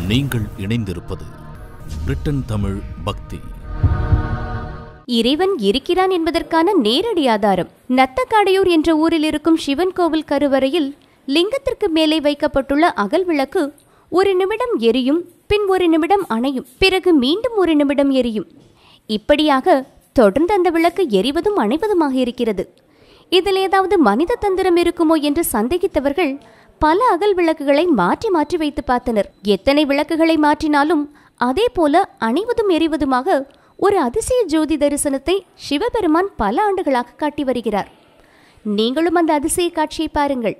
நீங்கள் இணைந்திருப்பது பிரிட்டன் தமிழ் பக்தி இறைவன் இருக்கிறான் என்பதற்கான நேரடி ஆதாரம் நத்தக்காடையூர் என்ற ஊரில் இருக்கும் சிவன் கோவில் கருவறையில் லிங்கத்திற்கு மேலே வைக்கப்பட்டுள்ள அகல் விளக்கு ஒரு நிமிடம் எரியும் பின் ஒரு நிமிடம் அணையும் பிறகு மீண்டும் ஒரு நிமிடம் எரியும் இப்படியாக தொடர்ந்து அந்த விளக்கு எரிவதும் அணைவதுமாக இருக்கிறது இதில் ஏதாவது மனித தந்திரம் இருக்குமோ என்று சந்தேகித்தவர்கள் பல அகல் விளக்குகளை மாற்றி மாற்றி வைத்து பார்த்தனர் எத்தனை விளக்குகளை மாற்றினாலும் அதே போல அணைவதும் எரிவதுமாக ஒரு அதிசய ஜோதி தரிசனத்தை சிவபெருமான் பல ஆண்டுகளாக காட்டி வருகிறார் நீங்களும் அந்த அதிசய காட்சியை பாருங்கள்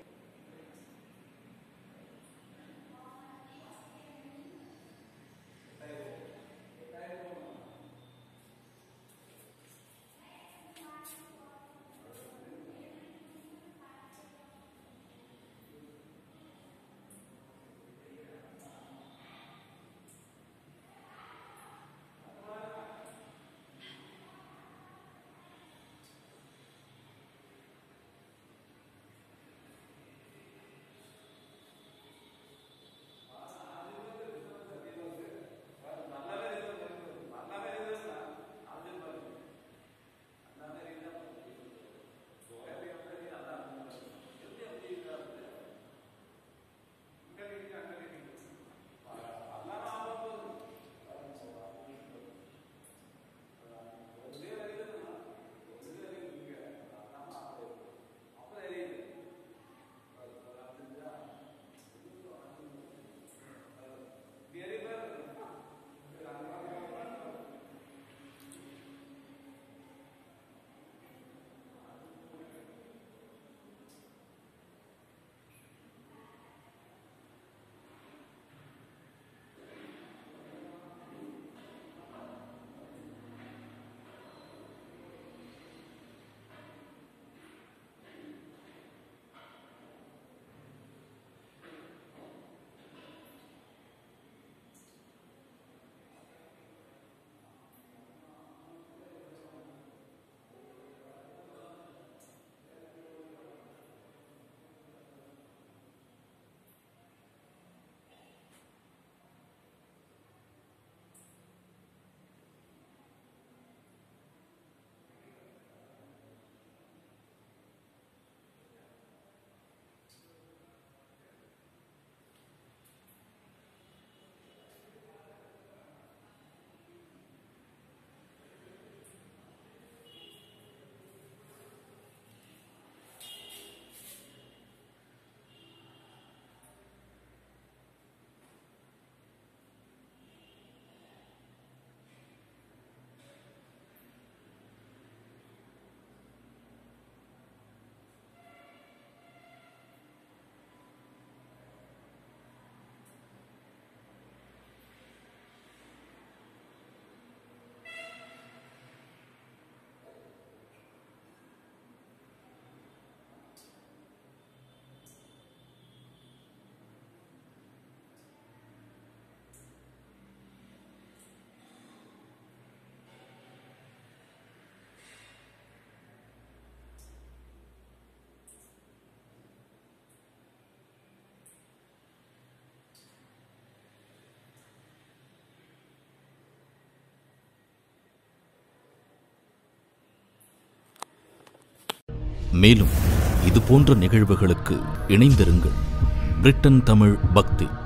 மேலும் இது போன்ற நிகழ்வுகளுக்கு இணைந்திருங்கள் பிரிட்டன் தமிழ் பக்தி